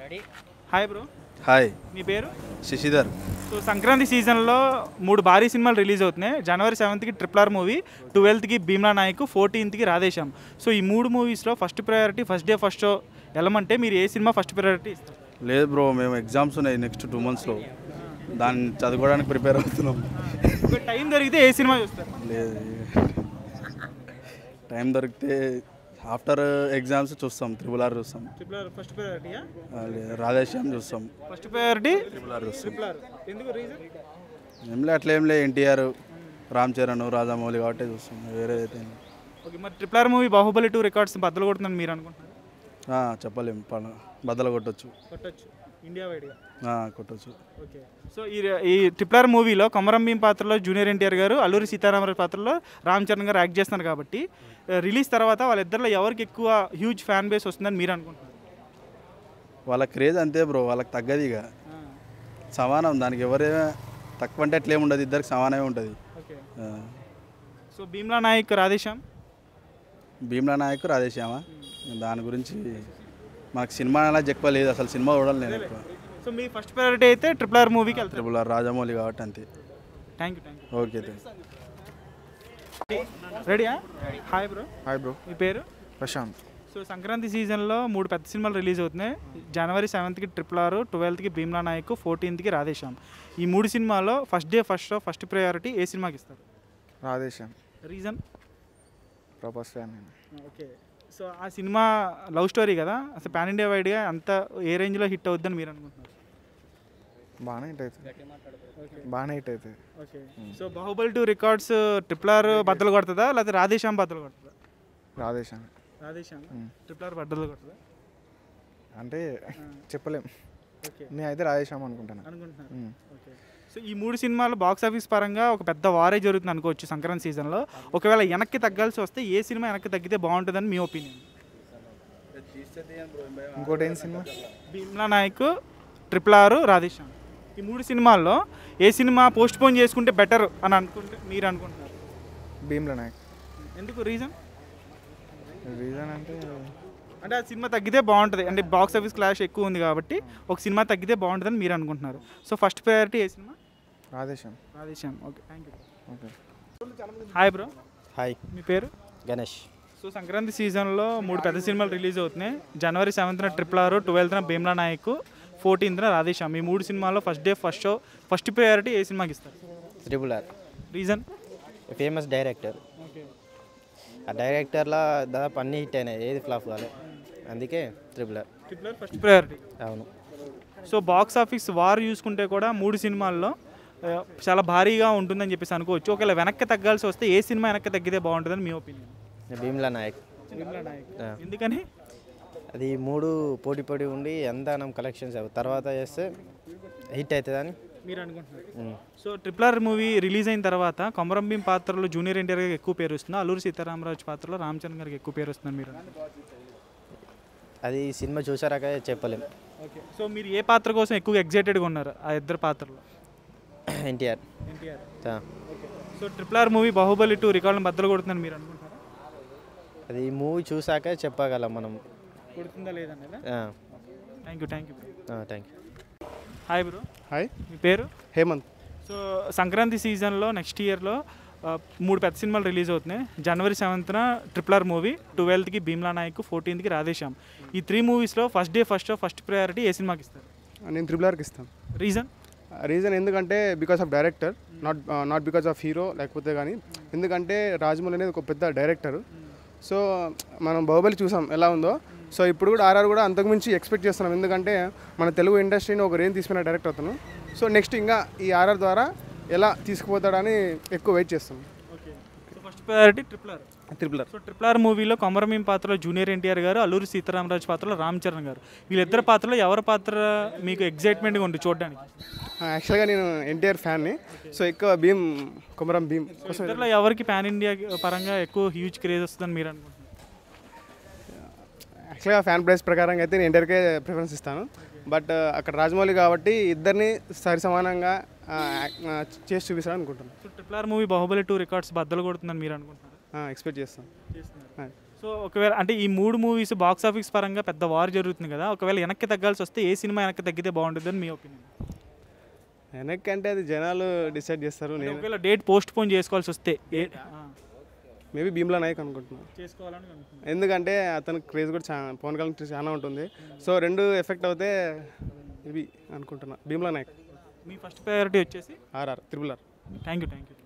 Hi bro hi మీ పేరు Shashidhar so Sankranti సీజన్లో మూడు భారీ సినిమాలు రిలీజ్ అవుతున్నాయి జనవరి సెవెంత్కి ట్రిపుల్ ఆర్ మూవీ ట్వెల్త్కి భీమ్లా నాయక్ ఫోర్టీన్త్కి రాధేశ్యాం సో ఈ మూడు మూవీస్లో first priority first day first show వెళ్ళమంటే మీరు ఏ సినిమా ఫస్ట్ ప్రయారిటీ ఇస్తారు లేదు బ్రో మేము ఎగ్జామ్స్ ఉన్నాయి నెక్స్ట్ టూ మంత్స్లో దాన్ని చదువుకోవడానికి ప్రిపేర్ అవుతున్నాం ఒక టైం దొరికితే ఏ సినిమా చూస్తారు లేదు టైం దొరికితే ఆఫ్టర్ ఎగ్జామ్స్ చూస్తాం త్రిబుల్ ఆర్ చూస్తాం ట్రిపుల్ ఆర్ ఫస్ట్ ప్రయారిటీయా ఆ, లేదు, రాధేశ్యామ్ చూస్తాం ఫస్ట్ ప్రయారిటీ త్రిబుల్ ఆర్ చూస్తాం ట్రిపుల్ ఆర్ ఎందుకు రీజన్ ఏం లే అట్లా ఏం లే ఎన్టీఆర్ రామ్ చరణ్ రాజమౌళి కాబట్టి చూస్తాం వేరే అయితే ఏం లేదు. ఓకే మరి triple R movie Baahubali two records బద్దలు కొడుతుందని మీరు అనుకుంటున్నారు ఆ, చెప్పలేం పడ బద్దలు కొట్టచ్చు కొట్టచ్చు ఇండియా వైడ్గా ఆ, కొట్టచ్చు ఓకే సో ఈ ఈ ట్రిపుల్ మూవీలో కొమరం భీం పాత్రలో జూనియర్ ఎన్టీఆర్ గారు అల్లూరి సీతారామరాజు పాత్రలో రామ్ చరణ్ గారు యాక్ట్ చేస్తున్నారు కాబట్టి రిలీజ్ తర్వాత వాళ్ళిద్దరిలో ఎవరికి ఎక్కువ హ్యూజ్ ఫ్యాన్ బేస్ వస్తుందని మీరు అనుకుంటున్నారు వాళ్ళ క్రేజ్ అంతే బ్రో వాళ్ళకి తగ్గది ఇక సమానం దానికి ఎవరే తక్కువ అంటే అట్లేం ఉండదు ఇద్దరికి సమానమే ఉంటుంది ఓకే ఆ, సో భీమ్లా నాయక్ రాధేశ్యాం భీమ్లా నాయక్ రాధేశ్యామ దాని గురించి మనకు సినిమా అలా ఎక్కువ లేదు అసలు సినిమా చూడాలి నేను ఎక్కువ సో మీ ఫస్ట్ ప్రయారిటీ అయితే ట్రిపుల్ ఆర్ మూవీకి వెళ్తారు ట్రిపుల్ ఆర్ రాజమౌళి కాబట్టి అంతే thank you thank okay thank you రెడీయా హాయ్ బ్రో హాయ్ బ్రో మీ పేరు ప్రశాంత్ సో సంక్రాంతి సీజన్లో మూడు పెద్ద సినిమాలు రిలీజ్ అవుతున్నాయి జనవరి సెవెంత్కి ట్రిపుల్ ఆర్ ట్వెల్త్కి భీమ్లా నాయక్ ఫోర్టీన్త్కి రాధేశ్యాం ఈ మూడు సినిమాలో first day first show first priority ఏ సినిమాకి ఇస్తారు రాధేశ్యామ్ రీజన్ ప్రభాస్ ఫ్యాన్ నేను ఓకే సో ఆ సినిమా లవ్ స్టోరీ కదా అసలు పాన్ ఇండియా వైడ్గా అంత ఏ రేంజ్లో హిట్ అవుద్దని మీరు అనుకుంటున్నారు బాగానే హిట్ అవుతుంది బాగానే హిట్ అవుతుంది okay so Baahubali two records triple R బద్దలు కొడుతుందా లేకపోతే రాధేశ్యాం బద్దలు కొడుతుందా రాధేశ్యామ్ రాధేశ్యాం ట్రిపుల్ ఆర్ బద్దలు కొడుతుందా అంటే చెప్పలేం ఓకే నేను అయితే రాధేశ్యామ్ అనుకుంటాను అనుకుంటున్నారు మ్మ్. ఓకే సో ఈ మూడు సినిమాలు బాక్స్ ఆఫీస్ పరంగా ఒక పెద్ద వారే జరుగుతుంది అనుకోవచ్చు సంక్రాంతి సీజన్లో ఒకవేళ వెనక్కి తగ్గాల్సి వస్తే ఏ సినిమా వెనక్కి తగ్గితే బాగుంటుందని మీ ఒపీనియన్ ఇంకోటి ఏం cinema Bheemla Nayak triple R Radheshyam ఈ మూడు సినిమాల్లో ఏ సినిమా పోస్ట్ పోన్ చేసుకుంటే బెటర్ అని అనుకుంటే మీరు అనుకుంటున్నారు భీమ్ల నాయక్ ఎందుకు రీజన్ రీజన్ అంటే అంటే ఆ సినిమా తగ్గితే బాగుంటుంది అంటే బాక్స్ ఆఫీస్ క్లాష్ ఎక్కువ ఉంది కాబట్టి ఒక సినిమా తగ్గితే బాగుంటుందని మీరు అనుకుంటున్నారు సో ఫస్ట్ ప్రయారిటీ ఏ cinema Radheshyam Radheshyam okay thank you okay hi bro hi మీ పేరు గణేష్ సో సంక్రాంతి సీజన్లో మూడు పెద్ద సినిమాలు రిలీజ్ అవుతున్నాయి జనవరి సెవెంత్న ట్రిపుల్ ఆర్ ట్వెల్త్న భీమ్లా నాయక్ ఫోర్టీన్త్న రాధేశ్యామ్ ఈ మూడు సినిమాల్లో first day first show first priority ఏ సినిమాకి ఇస్తారు triple R reason famous director okay ఆ డైరెక్టర్లో దాదాపు అన్ని హిట్ అయినాయి ఏది ఫ్లాప్ కాలే అందుకే triple R triple R first priority అవును సో బాక్స్ ఆఫీస్ వార్ చూసుకుంటే కూడా మూడు సినిమాల్లో ఆ, చాలా భారీగా ఉంటుందని చెప్పేసి అనుకోవచ్చు ఒకవేళ వెనక్కి తగ్గాల్సి వస్తే ఏ సినిమా వెనక్కి తగ్గితే బాగుంటుందని మీ ఒపీనియన్ భీమ్లా నాయక్ భీమ్లా నాయక్ ఆ. ఎందుకని అది మూడు పోటీ పోటీ ఉండి ఎంతనం కలెక్షన్స్ అవి తర్వాత చేస్తే హిట్ అవుతుందని మీరు అనుకుంటున్నారు um. So triple R movie release అయిన తర్వాత కొమరం భీం పాత్రలో జూనియర్ ఎన్టీఆర్ గారికి ఎక్కువ పేరు వస్తుంది అల్లూరి సీతారామరాజు పాత్రలో రామ్ చరణ్ గారికి ఎక్కువ పేరు వస్తుంది మీరు అది సినిమా చూసారాక చెప్పలేం ఓకే సో మీరు ఏ పాత్ర కోసం ఎక్కువ ఎగ్జైటెడ్గా ఉన్నారు ఆ ఇద్దరు పాత్రలో NTR NTR okay so triple R movie Baahubali two రికార్డులను బద్దలు కొడుతుందని మీరు అనుకుంటున్నారా అది మూవీ చూసాక చెప్పగలం మనం కొడుతుందా లేదనేదా thank you thank you thank you hi bro hi మీ పేరు హేమంత్ సో సంక్రాంతి సీజన్లో నెక్స్ట్ ఇయర్లో ఆ, మూడు పెద్ద సినిమాలు రిలీజ్ అవుతున్నాయి జనవరి సెవెంత్న ట్రిపుల్ ఆర్ మూవీ ట్వెల్త్కి భీమ్లా నాయక్ ఫోర్టీన్త్కి రాధేశ్యామ్ ఈ త్రీ మూవీస్లో first day first first priority ఏ సినిమాకి ఇస్తారు నేను త్రిబుల్ ఆర్కి ఇస్తాను రీజన్ రీజన్ ఎందుకంటే because of director not not because of hero లేకపోతే కానీ ఎందుకంటే రాజమౌళి అనేది ఒక పెద్ద డైరెక్టర్ సో మనం బాహుబలి చూసాం ఎలా ఉందో సో ఇప్పుడు కూడా ఆర్ఆర్ కూడా అంతకుమించి ఎక్స్పెక్ట్ చేస్తున్నాం ఎందుకంటే మన తెలుగు ఇండస్ట్రీని ఒక రేంజ్ తీసుకున్న డైరెక్టర్ అతను సో నెక్స్ట్ ఇంకా ఈ ఆర్ఆర్ ద్వారా ఎలా తీసుకుపోతాడని ఎక్కువ వెయిట్ చేస్తున్నాం okay so first priority triple R triple R so triple R మూవీలో కొమరమీం పాత్రలో జూనియర్ ఎన్టీఆర్ గారు అల్లూరి సీతారామరాజు పాత్రలో రామ్ చరణ్ గారు వీళ్ళిద్దరు పాత్రలో ఎవరి పాత్ర మీకు ఎగ్జైట్మెంట్గా ఉంది చూడడానికి యాక్చువల్గా నేను ఎన్టీఆర్ ఫ్యాన్ని సో ఎక్కువ భీమ్ కుమరం భీమ్ కోసం ఇద్దరులో ఎవరికి పాన్ ఇండియా పరంగా ఎక్కువ హ్యూజ్ క్రేజ్ వస్తుందని మీరు అనుకుంటున్నారు యాక్చువల్గా ఫ్యాన్ ప్రైస్ ప్రకారంగా అయితే నేను ఎన్టీఆర్కే ప్రిఫరెన్స్ ఇస్తాను బట్ అక్కడ రాజమౌళి కాబట్టి ఇద్దరిని సరి సమానంగా ఆ, ఆ, చేసి చూపిస్తాను అనుకుంటున్నాను so triple R movie Baahubali two records బద్దలు కొడుతుందని మీరు అనుకుంటున్నారు ఎక్స్పెక్ట్ చేస్తాను సో ఒకవేళ అంటే ఈ మూడు మూవీస్ బాక్స్ ఆఫీస్ పరంగా పెద్ద వార్ జరుగుతుంది కదా ఒకవేళ వెనక్కి తగ్గాల్సి వస్తే ఏ సినిమా వెనక్కి తగ్గితే బాగుంటుంది అని మీ ఒపీనియన్ వెనక్కి అంటే అది జనాలు డిసైడ్ చేస్తారు నేను ఒకవేళ డేట్ పోస్ట్ పోన్ చేసుకోవాల్సి వస్తే ఏ మేబీ భీమ్లా నాయక్ అనుకుంటున్నాను చేసుకోవాలని అనుకుంటున్నాను ఎందుకంటే అతని క్రేజ్ కూడా చాలా పవన్ కళ్యాణ్ చాలా ఉంటుంది సో రెండు ఎఫెక్ట్ అవుతే ఇవి అనుకుంటున్నా భీమ్లా నాయక్ మీ ఫస్ట్ ప్రయారిటీ వచ్చేసి R R triple R thank you thank you